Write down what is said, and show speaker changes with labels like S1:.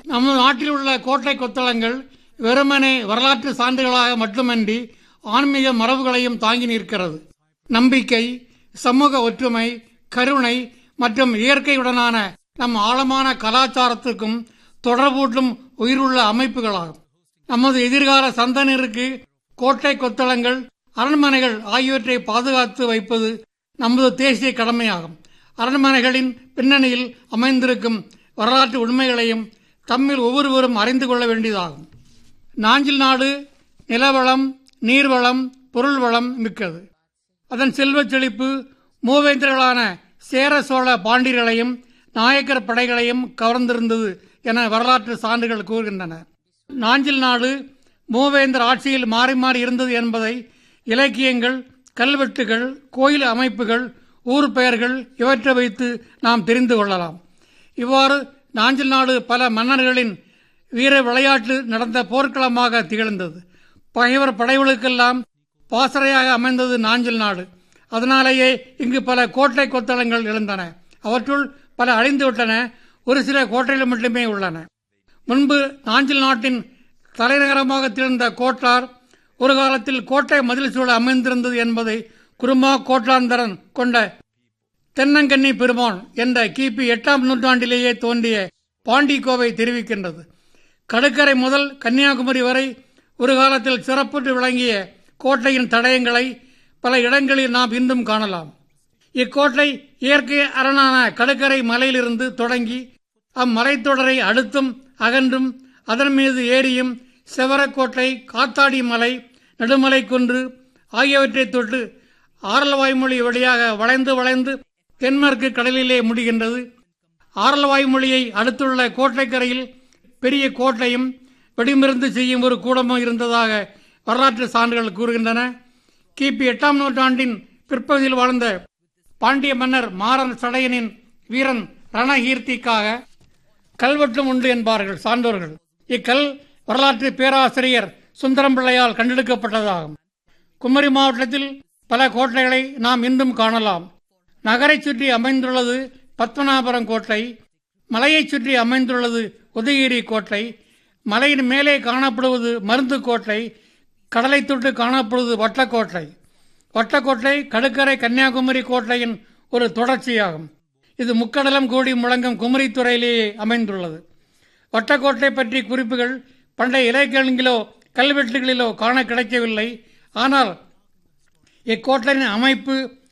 S1: நமது நாட்டில் உள்ள கோட்டை கொத்தளங்கள் வெறுமனே வரலாற்று சான்றுகளாக மட்டுமன்றி ஆன்மீக மரபுகளையும் தாங்கி நிற்கிறது நம்பிக்கை சமூக ஒற்றுமை கருணை மற்றும் இயற்கையுடனான நம் ஆழமான கலாச்சாரத்துக்கும் தொடர்பூட்டும் உயிருள்ள அமைப்புகளாகும் நமது எதிர்கால சந்தனருக்கு கோட்டை கொத்தளங்கள் அரண்மனைகள் ஆகியவற்றை பாதுகாத்து வைப்பது நமது தேசிய கடமையாகும் அரண்மனைகளின் பின்னணியில் அமைந்திருக்கும் வரலாற்று உண்மைகளையும் தம்மில் ஒவ்வொருவரும் அறிந்து கொள்ள வேண்டியதாகும் நாஞ்சில் நாடு நிலவளம் நீர்வளம் பொருள் வளம் மிக்கது அதன் செல்வச் செழிப்பு மூவேந்தர்களான சேர சோழ பாண்டியர்களையும் நாயக்கர் படைகளையும் கவர்ந்திருந்தது என வரலாற்று சான்றுகள் கூறுகின்றன நாஞ்சில் நாடு மூவேந்தர் ஆட்சியில் மாறி மாறி இருந்தது என்பதை இலக்கியங்கள் கல்வெட்டுகள் கோயில் அமைப்புகள் ஊர் பெயர்கள் இவற்றை வைத்து நாம் தெரிந்து கொள்ளலாம் இவ்வாறு நாஞ்சில் நாடு பல மன்னர்களின் வீர விளையாட்டு நடந்த போர்க்களமாக திகழ்ந்தது பகைவர் படைகளுக்கெல்லாம் பாசறையாக அமைந்தது நாஞ்சில் நாடு அதனாலேயே இங்கு பல கோட்டை கொத்தளங்கள் எழுந்தன அவற்றுள் பல அழிந்துவிட்டன ஒரு சில கோட்டைகள் மட்டுமே உள்ளன முன்பு நாஞ்சில் நாட்டின் தலைநகரமாக திகழ்ந்த கோட்டார் ஒரு காலத்தில் கோட்டை மதில் சூழ அமைந்திருந்தது என்பதை குருமா கோட்டாந்தரன் கொண்ட தென்னங்கன்னி பெருமான் என்ற கிபி எட்டாம் நூற்றாண்டிலேயே தோன்றிய பாண்டிக்கோவை தெரிவிக்கின்றது கடற்கரை முதல் கன்னியாகுமரி வரை ஒரு காலத்தில் சிறப்புற்று விளங்கிய கோட்டையின் தடயங்களை பல இடங்களில் நாம் இன்றும் காணலாம் இக்கோட்டை இயற்கை அரணான கடற்கரை மலையிலிருந்து தொடங்கி அம்மலைத்தொடரை அடுத்தும் அகன்றும் அதன் மீது ஏரியும் செவரக்கோட்டை காத்தாடி மலை நடுமலை குன்று ஆகியவற்றை தொட்டு ஆரல்வாய்மொழி வழியாக வளைந்து வளைந்து தென்மேற்கு கடலிலே முடிகின்றது ஆரல்வாய்மொழியை அடுத்துள்ள கோட்டைக்கரையில் பெரிய கோட்டையும் வெடிமருந்து செய்யும் ஒரு கூடமும் இருந்ததாக வரலாற்று சான்றுகள் கூறுகின்றன கிபி எட்டாம் நூற்றாண்டின் பிற்பகுதியில் வாழ்ந்த பாண்டிய மன்னர் மாறன் சடையனின் வீரன் ரணகீர்த்திக்காக கல்வெட்டும் உண்டு என்பார்கள் சான்றோர்கள் இக்கல் வரலாற்று பேராசிரியர் சுந்தரம் பிள்ளையால் கண்டெடுக்கப்பட்டதாகும் குமரி மாவட்டத்தில் பல கோட்டைகளை நாம் இன்றும் காணலாம் நகரைச் சுற்றி அமைந்துள்ளது பத்மநாபுரம் கோட்டை மலையைச் சுற்றி அமைந்துள்ளது உதயகிரி கோட்டை மலையின் மேலே காணப்படுவது மருந்து கோட்டை கடலை தொட்டு காணப்படுவது வட்டக்கோட்டை வட்டக்கோட்டை கடற்கரை கன்னியாகுமரி கோட்டையின் ஒரு தொடர்ச்சியாகும் இது முக்கடலம் கூடி முழங்கும் குமரித்துறையிலேயே அமைந்துள்ளது வட்டக்கோட்டை பற்றி குறிப்புகள் பண்டைய இலக்கியங்களிலோ கல்வெட்டுகளிலோ காண கிடைக்கவில்லை ஆனால் இக்கோட்டையின் அமைப்பு